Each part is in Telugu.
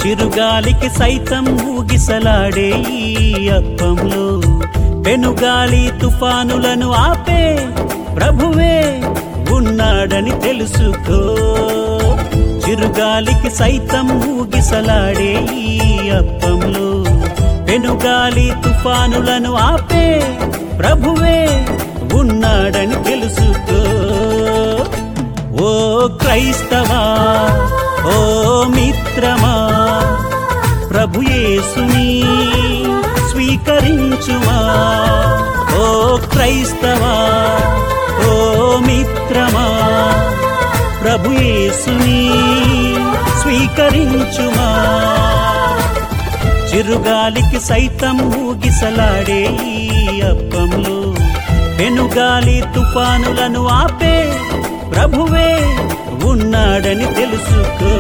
చిరుగాలికి సైతం ఊగిసలాడే ఈ అప్పంలో పెనుగాలి తుఫానులను ఆపే ప్రభువే ఉన్నాడని తెలుసుకో చిరుగాలికి సైతం ఊగిసలాడే ఈ అప్పంలో పెనుగాలి తుఫానులను ఆపే ప్రభువే ఉన్నాడని తెలుసుకో ఓ క్రైస్తవా ఓ మిత్రమా ప్రభు యేసుని స్వీకరించుమా ఓ క్రైస్తవా ఓ మిత్రమా ప్రభు యేసుని స్వీకరించుమా చిరుగాలికి సైతం ఊగిసలాడే ఈ అప్పంలో పెనుగాలి తుఫానులను ఆపే ప్రభువే ఉన్నాడని తెలుసుకో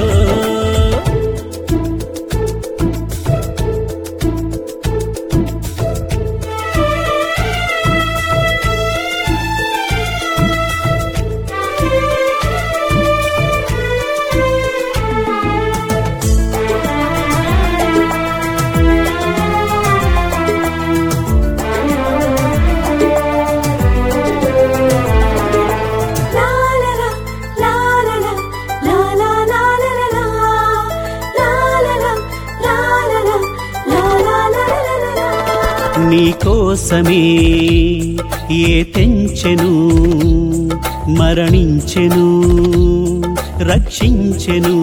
La la la, la la la, la la la la la la, la la la, la la la, la la la la la la. నీ కోసమే ఏ తెంచెను మరణించెను రక్షించెను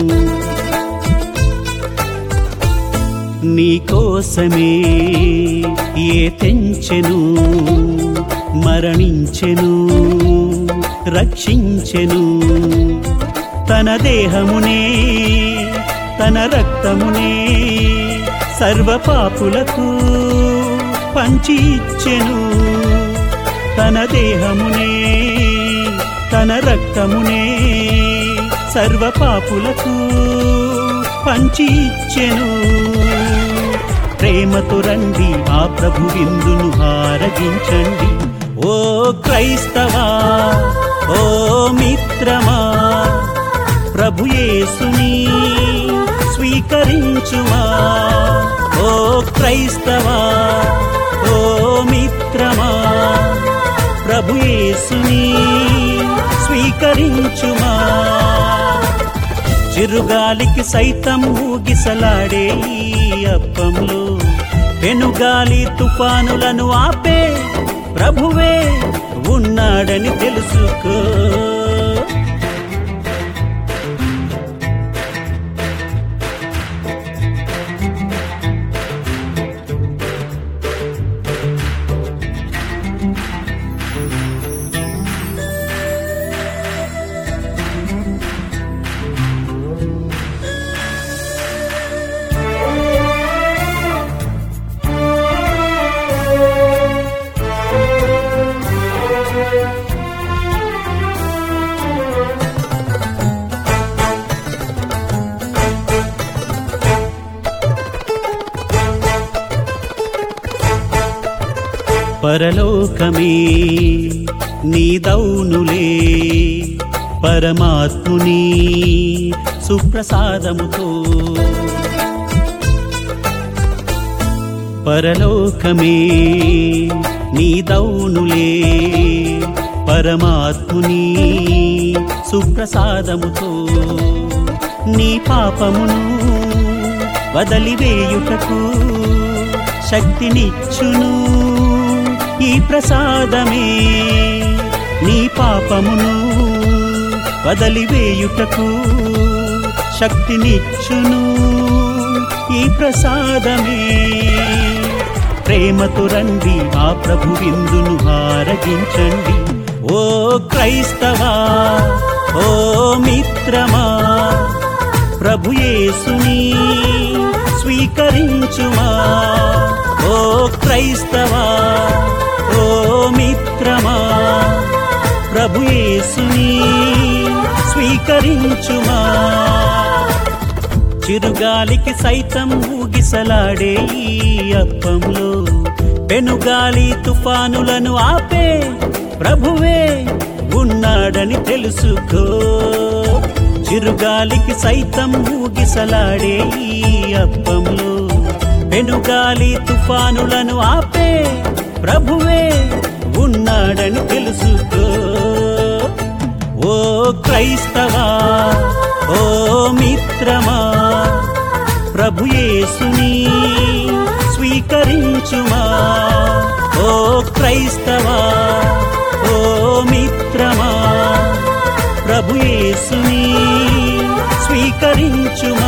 నీ కోసమే ఏ తెంచెను మరణించెను రక్షించెను తన దేహమునే తన రక్తమునే సర్వ పాపులకు పంచి ఇచ్చెను తన దేహమునే తన రక్తమునే సర్వ పాపులకు పంచి ఇచ్చెను ప్రేమతో రండి ఆ ప్రభు విందును హారగించండి ఓ క్రైస్తవా ఓ మిత్రమా ప్రభు యేసుని స్వీకరించుమా ఓ క్రైస్తవా ఓ మిత్రమా ప్రభు యేసుని స్వీకరించుమా చిరుగాలికి సైతం ఊగిసలాడే ఈ అప్పంలో పెనుగాలి తుఫానులను ఆపే ప్రభువే ఉన్నాడని తెలుసుకో పరలోకమే నీదౌనులే పరమాత్ముని సుప్రసాదముతో పరలోకమే నీదౌనులే పరమాత్ముని సుప్రసాదముతో నీ పాపమును వదలివేయుటకు శక్తినిచ్చును ఈ ప్రసాదమే నీ పాపమును వదలివేయుటకు శక్తినిచ్చును ఈ ప్రసాదమే ప్రేమతో రండి ఆ ప్రభు విందును హారగించండి ఓ క్రైస్తవా ఓ మిత్రమా ప్రభు యేసుని స్వీకరించుమా ఓ క్రైస్తవా ఓ మిత్రమా ప్రభు యేసుని స్వీకరించుమా చిరుగాలికి సైతం ఊగిసలాడే ఈ అప్పంలో పెనుగాలి తుఫానులను ఆపే ప్రభువే ఉన్నాడని తెలుసుకో చిరుగాలికి సైతం ఊగిసలాడే ఈ అప్పంలో పెనుగాలి తుఫానులను ఆపే ప్రభువే ఉన్నాడని తెలుసుకో ఓ క్రైస్తవా ఓ మిత్రమా ప్రభు యేసుని స్వీకరించుమా ఓ క్రైస్తవా ఓ మిత్రమా ప్రభు యేసుని స్వీకరించుమా